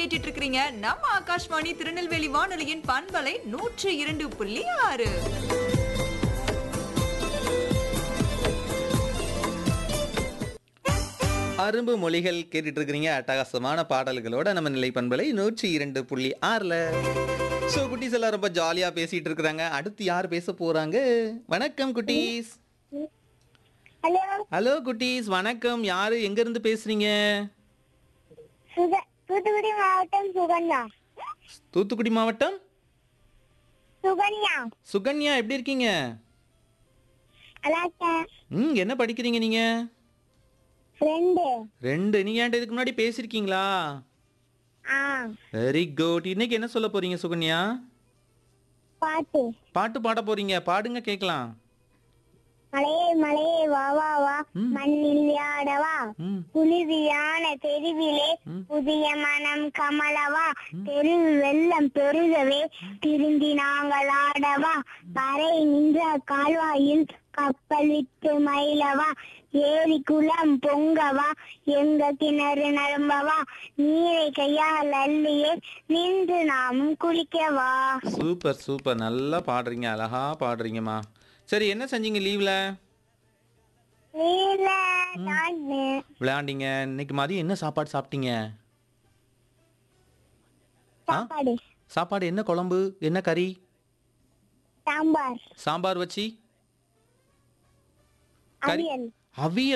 கேட்டுட்டு இருக்கிறீங்க நம்ம ஆகாஷ்வாணி திருநெல்வேலி வானொலியின் பண்பலை நூற்று இரண்டு புள்ளி ஆறு அரும்பு மொழிகள் கேட்டுட்டு இருக்கிறீங்க அட்டகாசமான பாடல்களோட நம்ம நிலை பண்பலை நூற்றி இரண்டு புள்ளி ஆறுல ஸோ குட்டீஸ் எல்லாம் ரொம்ப ஜாலியா பேசிட்டு இருக்கிறாங்க அடுத்து யார் பேச போறாங்க வணக்கம் குட்டீஸ் ஹலோ ஹலோ குட்டீஸ் வணக்கம் யாரு எங்க இருந்து பேசுறீங்க சுக தூத்துக்குடி மாவட்டம் சுகன்யா தூத்துக்குடி மாவட்டம் சுகன்யா சுகன்யா எப்படி இருக்கீங்க அலாக்கேன் ம் என்ன படிக்கிறீங்க நீங்க ஃப்ரெண்டு ரெண்டு நீங்க என்கிட்ட இதுக்கு முன்னாடி பேசியிருக்கீங்களா ஆ வெரி குட் இன்னைக்கு என்ன சொல்ல போறீங்க சுகன்யா பாட்டு பாட்டு பாட போறீங்க பாடுங்க கேட்கலாம் மலையே மலையே வா வா வா ம். மண்ணில் விளையாடவா ம் குளிர்ச்சியான தெருவிலே ம். புதிய மனம் கமலவா தெரு வெள்ளம் பெருகவே திரும்பி நாங்கள் ஆடவா கரை நின்ற கால்வாயில் கப்பல் விட்டு மயிலவா ஏரி குளம் பொங்கவா எங்க கிணறு நரம்பவா நீரை கையால் அள்ளியே நின்று நாமும் குளிக்கவா சூப்பர் சூப்பர் நல்லா பாடுறீங்க அழகா பாடுறீங்கம்மா சரி என்ன செஞ்சீங்க லீவ்ல நீல நாடு விளையாண்டீங்க இன்னைக்கு மதியம் என்ன சாப்பாடு சாப்பிட்டீங்க ஆ? சாப்பாடு சாப்பாடு என்ன குழம்பு என்ன கறி சாம்பார் சாம்பார் வச்சு கறி அவியல் அவியல்